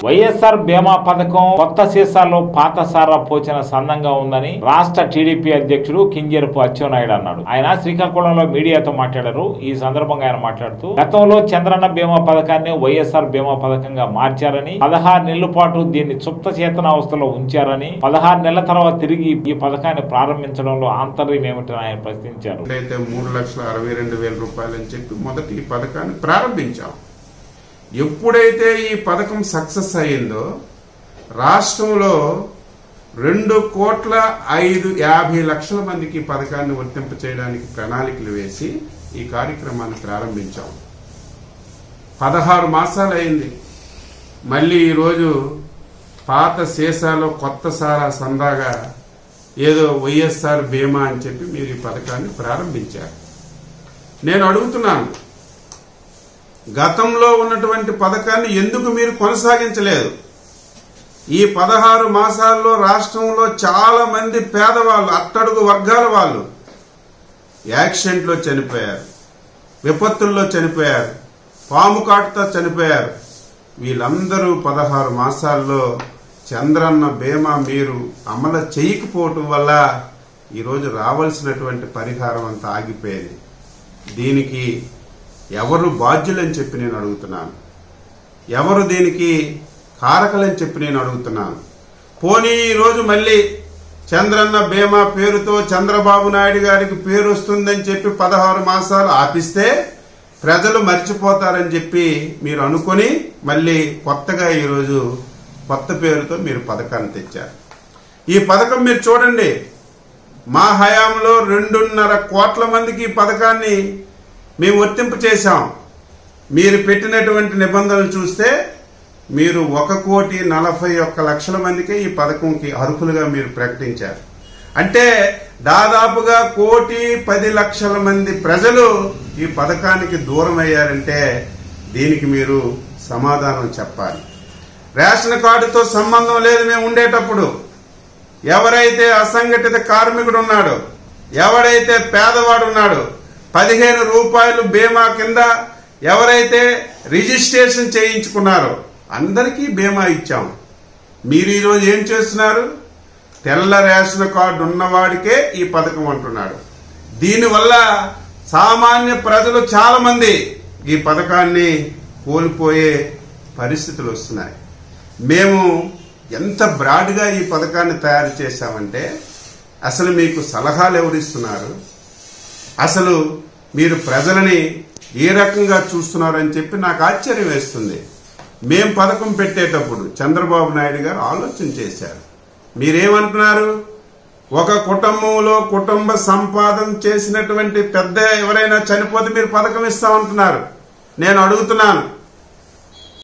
వైఎస్ఆర్ బీమా పథకం కొత్త సీసాలో పాత సారా పోచిన సందంగా ఉందని రాష్ట్ర టీడీపీ అధ్యక్షుడు కింజరపు అచ్చెన్నాయుడు అన్నాడు ఆయన శ్రీకాకుళంలో మీడియాతో మాట్లాడారు ఈ సందర్భంగా ఆయన మాట్లాడుతూ గతంలో చంద్రన్న బీమా పథకాన్ని వైఎస్ఆర్ బీమా పథకంగా మార్చారని పదహారు నెలల పాటు దీన్ని సుప్త చేతనావస్థలో ఉంచారని పదహారు నెలల తర్వాత తిరిగి ఈ పథకాన్ని ప్రారంభించడంలో ఆంతర్యం ఏమిటని ఆయన ప్రశ్నించారు అయితే మూడు లక్షల అరవై రెండు వేల రూపాయలు అని చెప్పి మొదటి ఈ పథకాన్ని ప్రారంభించాం ఎప్పుడైతే ఈ పథకం సక్సెస్ అయ్యిందో రాష్ట్రంలో రెండు కోట్ల ఐదు యాభై లక్షల మందికి ఈ పథకాన్ని వర్తింప చేయడానికి ప్రణాళికలు వేసి ఈ కార్యక్రమాన్ని ప్రారంభించాం పదహారు మాసాలు అయింది మళ్ళీ ఈరోజు పాత సీసాలో కొత్త సారా సందాగా ఏదో వైఎస్ఆర్ బీమా అని చెప్పి మీరు ఈ పథకాన్ని ప్రారంభించారు నేను అడుగుతున్నాను గతంలో ఉన్నటువంటి పథకాన్ని ఎందుకు మీరు కొనసాగించలేదు ఈ పదహారు మాసాల్లో రాష్ట్రంలో చాలా మంది పేదవాళ్ళు అట్టడుగు వర్గాల వాళ్ళు యాక్సిడెంట్లో చనిపోయారు విపత్తుల్లో చనిపోయారు పాము కాటుతో చనిపోయారు వీళ్ళందరూ పదహారు మాసాల్లో చంద్రన్న బీమా మీరు అమలు చేయకపోవటం వల్ల ఈరోజు రావాల్సినటువంటి పరిహారం అంతా ఆగిపోయింది దీనికి ఎవరు బాధ్యులని చెప్పి నేను అడుగుతున్నాను ఎవరు దీనికి కారకలని చెప్పి నేను అడుగుతున్నాను పోనీ ఈరోజు మళ్ళీ చంద్రన్న బీమా పేరుతో చంద్రబాబు నాయుడు గారికి పేరు వస్తుందని చెప్పి పదహారు మాసాలు ఆపిస్తే ప్రజలు మర్చిపోతారని చెప్పి మీరు అనుకొని మళ్ళీ కొత్తగా ఈరోజు కొత్త పేరుతో మీరు పథకాన్ని తెచ్చారు ఈ పథకం మీరు చూడండి మా హయాంలో రెండున్నర కోట్ల మందికి ఈ పథకాన్ని మేము వర్తింపు చేశాం మీరు పెట్టినటువంటి నిబంధనలు చూస్తే మీరు ఒక కోటి నలభై ఒక్క లక్షల మందికే ఈ పథకంకి అర్హులుగా మీరు ప్రకటించారు అంటే దాదాపుగా కోటి పది లక్షల మంది ప్రజలు ఈ పథకానికి దూరం అయ్యారంటే దీనికి మీరు సమాధానం చెప్పాలి రేషన్ కార్డుతో సంబంధం లేదు మేము ఉండేటప్పుడు ఎవరైతే అసంఘటిత కార్మికుడు ఉన్నాడో ఎవరైతే పేదవాడు ఉన్నాడో పదిహేను రూపాయలు బీమా కింద ఎవరైతే రిజిస్ట్రేషన్ చేయించుకున్నారో అందరికీ బీమా ఇచ్చాం మీరు ఈరోజు ఏం చేస్తున్నారు తెల్ల రేషన్ కార్డు ఉన్నవాడికే ఈ పథకం అంటున్నాడు దీనివల్ల సామాన్య ప్రజలు చాలా మంది ఈ పథకాన్ని కోల్పోయే పరిస్థితులు వస్తున్నాయి మేము ఎంత బ్రాడ్గా ఈ పథకాన్ని తయారు చేశామంటే అసలు మీకు సలహాలు ఎవరిస్తున్నారు అసలు మీరు ప్రజలని ఏ రకంగా చూస్తున్నారని చెప్పి నాకు ఆశ్చర్యం వేస్తుంది మేం పథకం పెట్టేటప్పుడు చంద్రబాబు నాయుడు గారు ఆలోచన చేశారు మీరేమంటున్నారు ఒక కుటుంబంలో కుటుంబ సంపాదన చేసినటువంటి పెద్ద ఎవరైనా చనిపోతే మీరు పథకం ఇస్తామంటున్నారు నేను అడుగుతున్నాను